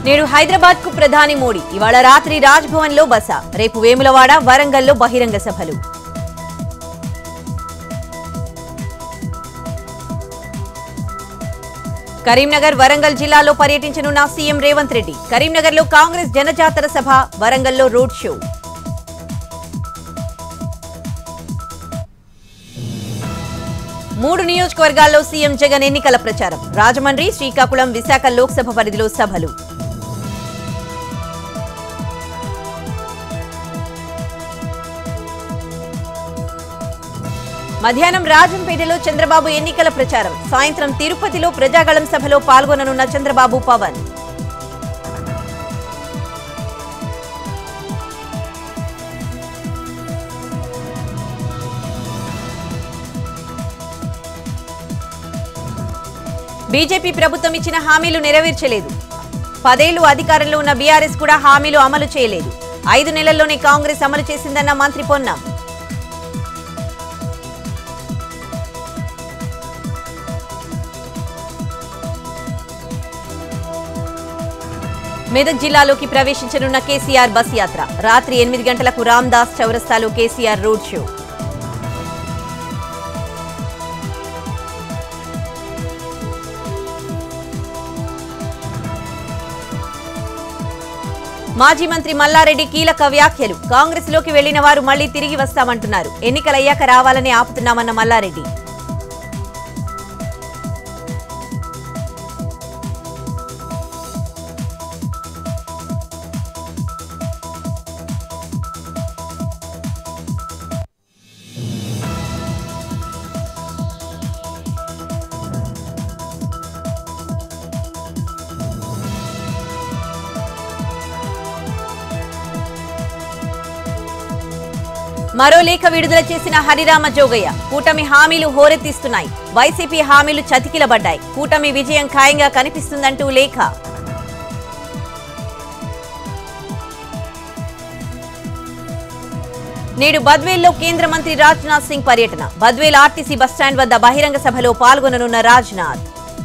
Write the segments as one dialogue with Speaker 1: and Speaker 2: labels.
Speaker 1: నేడు హైదరాబాద్ కు ప్రధాని మోడీ ఇవాళ రాత్రి రాజ్ భవన్ లో బస రేపు వేములవాడ వరంగల్లో బహిరంగ సభలు కరీంనగర్ వరంగల్ జిల్లాలో పర్యటించనున్న సీఎం రేవంత్ రెడ్డి కరీంనగర్లో కాంగ్రెస్ జనజాతర సభ వరంగల్లో రోడ్ షో మూడు నియోజకవర్గాల్లో సీఎం జగన్ ఎన్నికల ప్రచారం రాజమండ్రి శ్రీకాకుళం విశాఖ లోక్సభ పరిధిలో సభలు మధ్యాహ్నం రాజంపేటలో చంద్రబాబు ఎన్నికల ప్రచారం సాయంత్రం తిరుపతిలో ప్రజాగళం సభలో పాల్గొననున్న చంద్రబాబు పవన్ బీజేపీ ప్రభుత్వం ఇచ్చిన హామీలు నెరవేర్చలేదు పదేళ్లు అధికారంలో ఉన్న బీఆర్ఎస్ కూడా హామీలు అమలు చేయలేదు ఐదు నెలల్లోనే కాంగ్రెస్ అమలు చేసిందన్న మంత్రి పొన్నం మెదక్ జిల్లాలోకి ప్రవేశించనున్న కేసీఆర్ బస్ యాత్ర రాత్రి ఎనిమిది గంటలకు రామ్దాస్ చౌరస్తాలో కేసీఆర్ రోడ్ షో మాజీ మంత్రి మల్లారెడ్డి కీలక వ్యాఖ్యలు కాంగ్రెస్ లోకి వెళ్లిన వారు మళ్లీ తిరిగి వస్తామంటున్నారు ఎన్నికలయ్యాక రావాలని ఆపుతున్నామన్న మల్లారెడ్డి మరో లేఖ విడుదల చేసిన హరిరామ జోగయ్య కూటమి హామీలు హోరెత్తిస్తున్నాయి వైసీపీ హామీలు చతికిలబడ్డాయి కూటమి విజయం ఖాయంగా కనిపిస్తుందంటూ లేఖ నేడు బద్వేల్లో కేంద్ర మంత్రి రాజ్నాథ్ సింగ్ పర్యటన బద్వేల్ ఆర్టీసీ బస్టాండ్ వద్ద బహిరంగ సభలో పాల్గొననున్న రాజ్నాథ్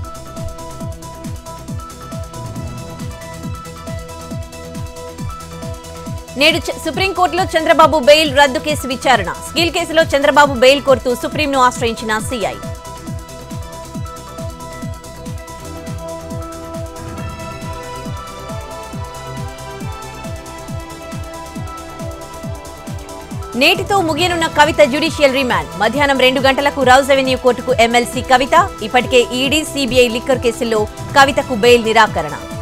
Speaker 1: నేడు చ- సుప్రీంకోర్టులో చంద్రబాబు బెయిల్ రద్దు కేసు విచారణ స్కిల్ కేసులో చంద్రబాబు బెయిల్ కోరుతూ సుప్రీంను ఆశ్రయించిన సీఐ నేటితో ముగియనున్న కవిత జ్యుడిషియల్ రిమాండ్ మధ్యాహ్నం రెండు గంటలకు రౌజ్ అవెన్యూ కోర్టుకు ఎమ్మెల్సీ కవిత ఇప్పటికే ఈడీ సిబిఐ లిక్కర్ కేసుల్లో కవితకు బెయిల్ నిరాకరణ